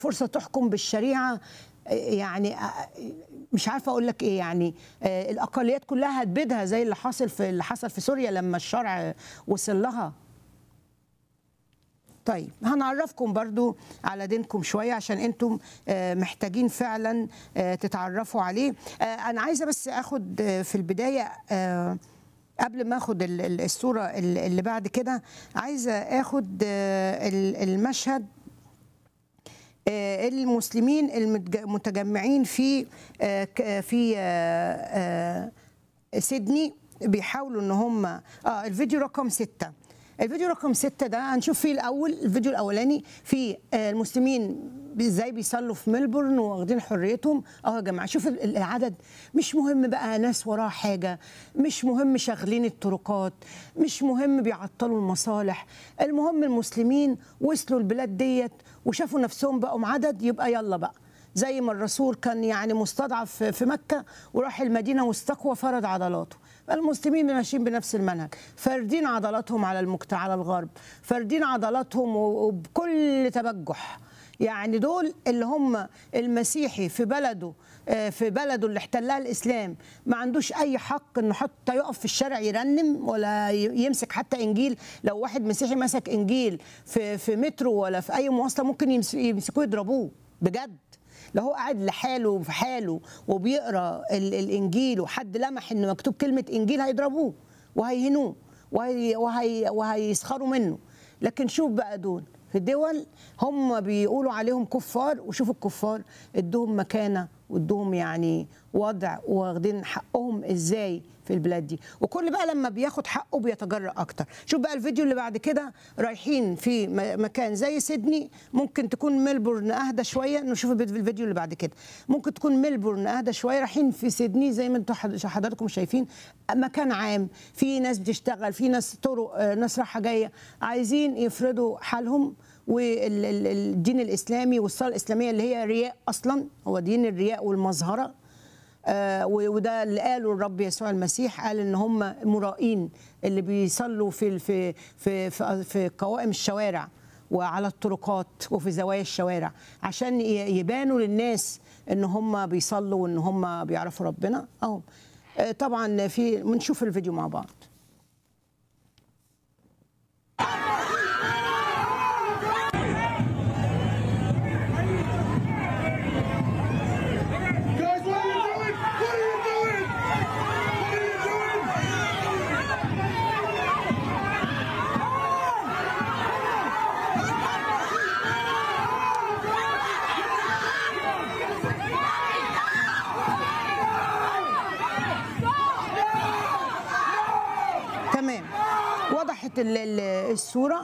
فرصه تحكم بالشريعه يعني مش عارفه اقول لك ايه يعني الاقليات كلها هتبيدها زي اللي حاصل في اللي حصل في سوريا لما الشرع وصل لها طيب هنعرفكم برضو على دينكم شوية عشان انتم محتاجين فعلا تتعرفوا عليه انا عايزة بس اخد في البداية قبل ما اخد الصورة اللي بعد كده عايزة اخد المشهد المسلمين المتجمعين في في سيدني بيحاولوا ان هم اه الفيديو رقم ستة الفيديو رقم ستة ده هنشوف فيه الأول الفيديو الأولاني في المسلمين ازاي بيصلوا في ملبورن واخدين حريتهم اه يا جماعه شوف العدد مش مهم بقى ناس وراها حاجه مش مهم شغلين الطرقات مش مهم بيعطلوا المصالح المهم المسلمين وصلوا البلاد ديت وشافوا نفسهم بقوا عدد يبقى يلا بقى زي ما الرسول كان يعني مستضعف في مكه وراح المدينه واستقوى فرض عضلاته المسلمين ماشيين بنفس المنهج فاردين عضلاتهم على المجتمع على الغرب فاردين عضلاتهم وبكل تبجح يعني دول اللي هم المسيحي في بلده في بلده اللي احتلها الاسلام ما عندوش اي حق انه حتى يقف في الشارع يرنم ولا يمسك حتى انجيل لو واحد مسيحي مسك انجيل في في مترو ولا في اي مواصله ممكن يمسكوه يضربوه بجد لو هو قاعد لحاله في حاله وبيقرا الانجيل وحد لمح ان مكتوب كلمه انجيل هيضربوه وهيهنوه وهي وهي وهيسخروا منه لكن شوف بقى دول في الدول هم بيقولوا عليهم كفار وشوف الكفار ادوهم مكانه وادوهم يعني وضع واخدين حقهم ازاي في البلاد دي وكل بقى لما بياخد حقه بيتجرأ اكتر شوف بقى الفيديو اللي بعد كده رايحين في مكان زي سيدني ممكن تكون ميلبورن اهدى شويه نشوف الفيديو اللي بعد كده ممكن تكون ميلبورن اهدى شويه رايحين في سيدني زي ما انتم حضراتكم شايفين مكان عام في ناس بتشتغل في ناس طرق ناس رايحه جايه عايزين يفرضوا حالهم والدين الاسلامي والصلاه الاسلاميه اللي هي رياء اصلا هو دين الرياء والمظهره آه وده اللي قاله الرب يسوع المسيح قال ان هم مرائين اللي بيصلوا في في في في, في قوائم الشوارع وعلى الطرقات وفي زوايا الشوارع عشان يبانوا للناس ان هم بيصلوا وان هم بيعرفوا ربنا اهو آه طبعا في بنشوف الفيديو مع بعض وضحت الصوره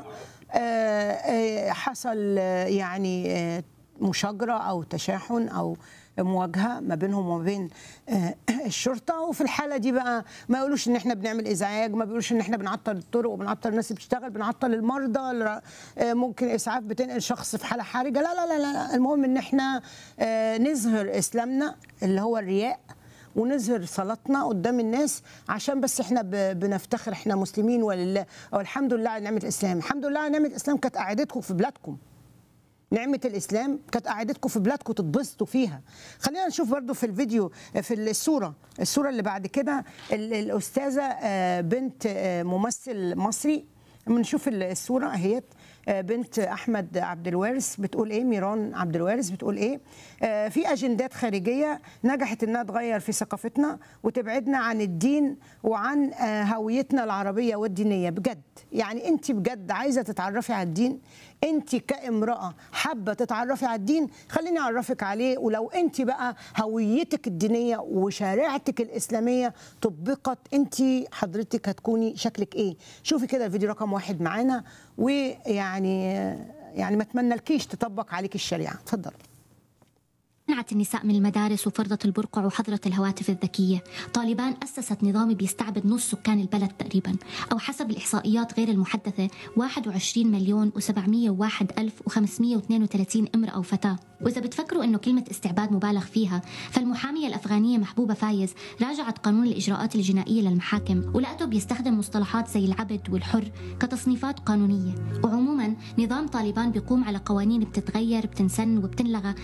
حصل يعني مشاجره او تشاحن او مواجهه ما بينهم وما بين الشرطه وفي الحاله دي بقى ما يقولوش ان احنا بنعمل ازعاج ما بيقولوش ان احنا بنعطل الطرق وبنعطل الناس اللي بتشتغل بنعطل المرضى ممكن اسعاف بتنقل شخص في حاله حرجه لا لا لا لا المهم ان احنا نظهر اسلامنا اللي هو الرياء ونظهر صلاتنا قدام الناس عشان بس احنا بنفتخر احنا مسلمين ولله او الحمد لله على نعمه الاسلام الحمد لله على نعمه الاسلام كانت قعدتكم في بلادكم نعمة الإسلام كانت قعدتكم في بلادكم تتبسطوا فيها خلينا نشوف برضو في الفيديو في الصورة الصورة اللي بعد كده الأستاذة بنت ممثل مصري بنشوف الصورة اهيت بنت احمد عبد الوارث بتقول ايه ميران عبد الوارث بتقول ايه في اجندات خارجيه نجحت انها تغير في ثقافتنا وتبعدنا عن الدين وعن هويتنا العربيه والدينيه بجد يعني انت بجد عايزه تتعرفي على الدين انت كامراه حابه تتعرفي على الدين خليني اعرفك عليه ولو انت بقى هويتك الدينيه وشريعتك الاسلاميه طبقت انت حضرتك هتكوني شكلك ايه شوفي كده الفيديو رقم واحد معانا ويعني يعني ما اتمنى لكيش تطبق عليك الشريعه اتفضلي منعت النساء من المدارس وفرضت البرقع وحظرت الهواتف الذكية طالبان أسست نظام بيستعبد نص سكان البلد تقريبا أو حسب الإحصائيات غير المحدثة 21 مليون و701 ألف و532 امرأة وفتاة وإذا بتفكروا أنه كلمة استعباد مبالغ فيها فالمحامية الأفغانية محبوبة فايز راجعت قانون الإجراءات الجنائية للمحاكم ولقته بيستخدم مصطلحات زي العبد والحر كتصنيفات قانونية وعموما نظام طالبان بيقوم على قوانين بتتغير بتنسن وبتنلغى